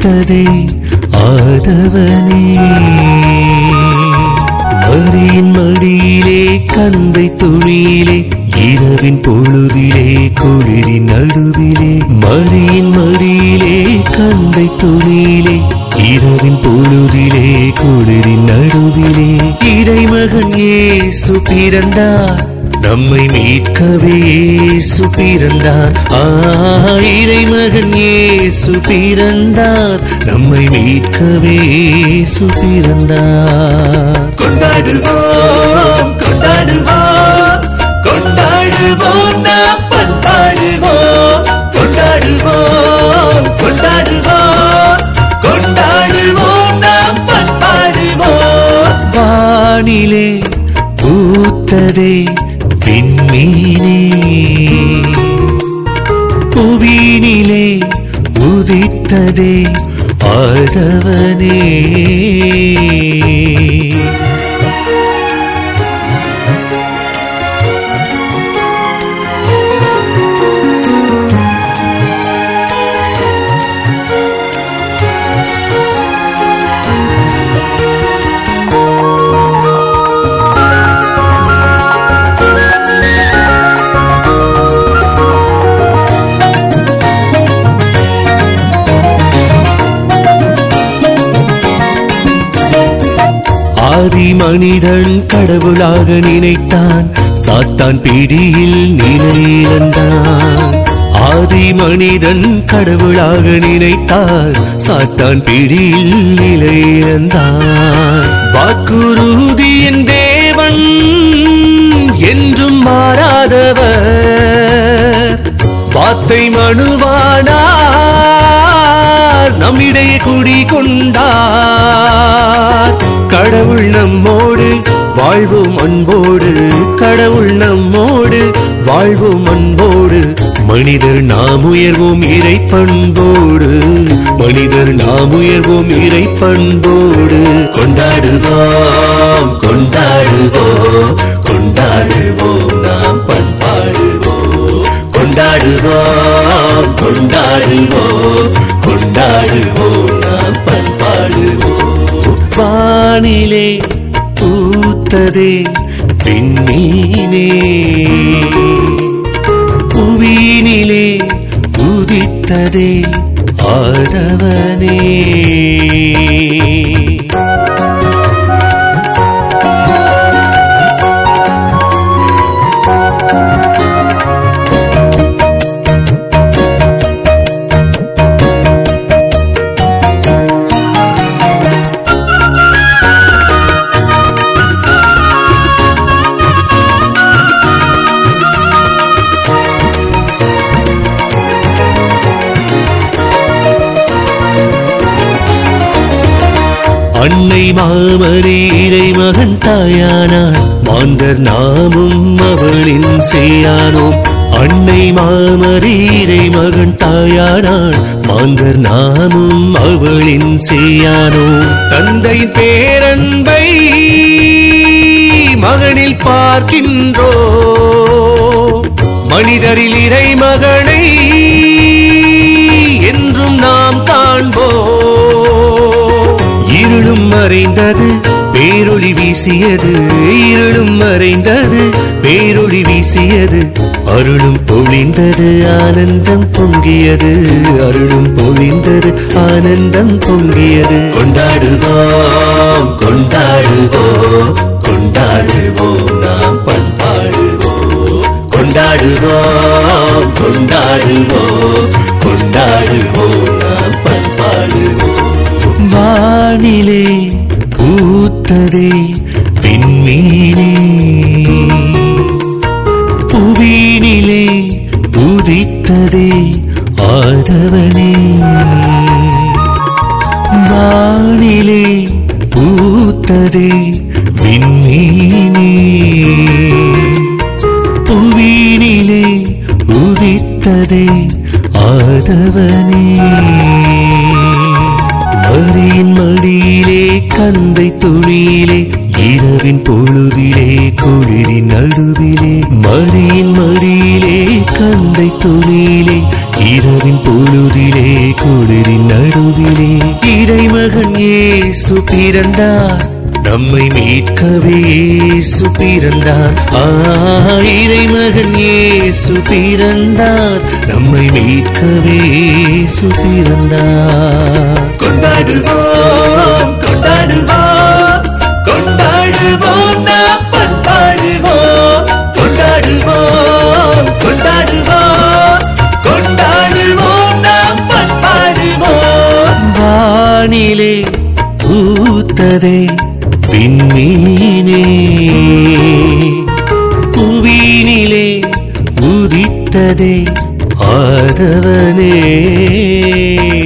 உதித்ததே ஆதவனே மரியின் மடியிலே கந்தை துணியிலே இரவின் பொழுதிலே குளிரின் நடுவிலே மரியின் மடியிலே கந்தை துணியிலே இரவின் பொழுதிலே குளிரின் நடுவிலே இறைமகன் இயேசு பிறந்தார் நம்மை மீட்கவே இயேசு பிறந்தார் ஆ இறைமகன் இயேசு பிறந்தார் நம்மை மீட்கவே இயேசு பிறந்தார் கொண்டாடுவோம் கொண்டாடுவோம் கொண்டாடுவோம் நாம் பண்பாடுவோம் கொண்டாடுவோம் கொண்டாடுவோம் கொண்டாடுவோம் நாம் பண்பாடுவோம் வானிலே பூத்ததே விண்மீனே புவியினிலே உதித்ததே ஆதவனே ஆதி மனிதன் கடவுளாக நினைத்தான் சாத்தான் பிடியில் நிலையிழந்தான் ஆதி மனிதன் கடவுளாக நினைத்தான் சாத்தான் பிடியில் நிலையிழந்தான் வாக்குறுதியின் தேவன் என்றும் மாறாதவர் வார்த்தை மனுவானார் நம்மிடையே குடிகொண்டார் கடவுள் நம்மோடு வாழ்வோம் அன்போடு கடவுள் நம்மோடு வாழ்வோம் அன்போடு மனிதர் நாம் உயர்வோம் இறை பண்போடு மனிதர் நாம் உயர்வோம் இறை பண்போடு கொண்டாடுவோம் கொண்டாடுவோம் கொண்டாடுவோம் நாம் பண்பாடுவோம் கொண்டாடுவோம் கொண்டாடுவோம் கொண்டாடுவோம் நாம் பண்பாடுவோம் வானிலே பூத்ததே விண்மீனே புவியினிலே உதித்ததே ஆதவனே அன்னை மாமரி இறை மகன் தாயானாள் மாந்தர் நாமும் அவளின் செய்யானோம் அன்னை மாமரி இறை மகன் தாயானாள் மாந்தர் நாமும் அவளின் செய்யானோம் தந்தையின் பேரன்பை மகனில் பார்க்கின்றோ மனிதரில் இறை மகனை என்றும் நாம் காண்போம் இருளும் மறைந்தது பேரொளி வீசியது இருளும் மறைந்தது பேரொளி வீசியது அருளும் பொழிந்தது ஆனந்தம் பொங்கியது அருளும் பொழிந்தது ஆனந்தம் பொங்கியது கொண்டாடுவோம் கொண்டாடுவோம் கொண்டாடுவோம் நாம் பண்பாடுவோம் கொண்டாடுவோம் கொண்டாடுவோம் கொண்டாடுவோம் நாம் பண்பாடுவோம் வானிலே பூத்ததே விண்மீனே புவியினிலே உதித்ததே ஆதவனே வானிலே பூத்ததே விண்மீனே புவியினிலே உதித்ததே ஆதவனே மரியின் மடியிலே கந்தை துணியிலே இரவின் பொழுதிலே குளிரின் நடுவிலே மரியின் மடியிலே கந்தை துணியிலே இரவின் இரவின் பொழுதிலே குளிரின் நடுவிலே இறைமகன் இயேசு பிறந்தார் நம்மை மீட்கவே இயேசு பிறந்தார் ஆ இறைமகன் இயேசு பிறந்தார் நம்மை மீட்கவே இயேசு பிறந்தார் கொண்டாடுவோம் கொண்டாடுவோம் கொண்டாடுவோம் நாம் பண்பாடுவோம் கொண்டாடுவோம் கொண்டாடுவோம் கொண்டாடுவோம் நாம் பண்பாடுவோம் வானிலே பூத்ததே விண்மீனே புவியினிலே உதித்ததே ஆதவனே